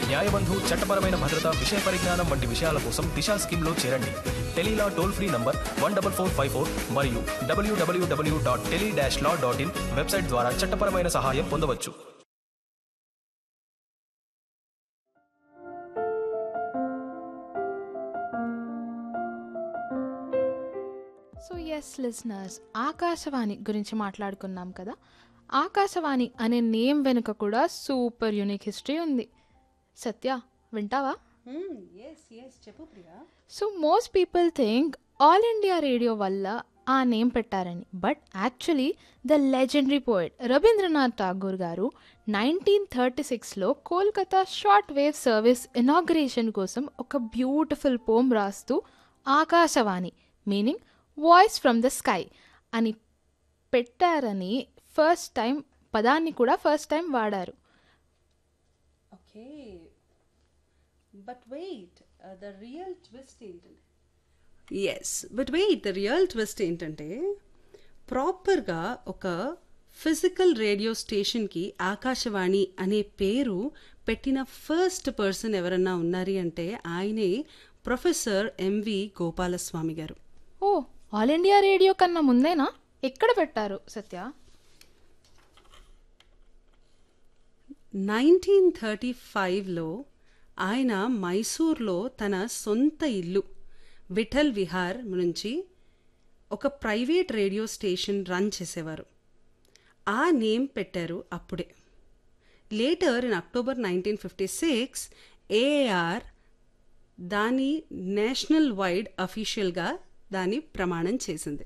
న్యాయబంధు చట్టపరమైన భద్రత విషయ పరిజ్ఞానం వంటి విషయాల కోసం దిశా స్కీమ్లో చేరండి tele law toll free number one double four five four మరియు డబ్ల్యూడబ్ల్యూడబ్ల్యూ dot tele dash law dot in website ద్వారా చట్టపరమైన సహాయం పొందవచ్చు సో ఎస్ లిజనర్స్ ఆకాశవాణి గురించి మాట్లాడుకున్నాం కదా ఆకాశవాణి అనే నేమ్ వెనుక కూడా సూపర్ యూనిక్ హిస్టరీ ఉంది సత్య వింటావా ఎస్ ఎస్ చెప్పు Priya so most people think All India Radio వల్ల ఆ నేమ్ పెట్టారని but actually the legendary poet Rabindranath Tagore garu nineteen thirty సిక్స్లో Kolkata short wave service inauguration కోసం ఒక బ్యూటిఫుల్ పోమ్ రాస్తూ Akashvani meaning voice from the sky అని పెట్టారని ఫస్ట్ టైం పదాన్ని కూడా ఫస్ట్ టైం వాడారు okay but wait the real twist ఏంటంటే yes but wait the real twist ఏంటంటే ప్రాపర్గా ఒక ఫిజికల్ రేడియో స్టేషన్కి ఆకాశవాణి అనే పేరు పెట్టిన ఫస్ట్ పర్సన్ ఎవరన్నా ఉన్నారు అంటే ఆయనే ప్రొఫెసర్ ఎంవి గోపాలస్వామి గారు ఓ ఆల్ ఇండియా రేడియో కన్నా ముందేనా ఎక్కడ పెట్టారు సత్య నైన్టీన్ థర్టీ ఫైవ్లో ఆయన మైసూర్లో తన సొంత ఇల్లు విఠల్ విహార్ నుంచి ఒక ప్రైవేట్ రేడియో స్టేషన్ రన్ చేసేవారు ఆ నేమ్ పెట్టారు అప్పుడే later in October nineteen fifty six AR దాని నేషనల్ వైడ్ అఫీషియల్గా దాన్ని ప్రమాణం చేసింది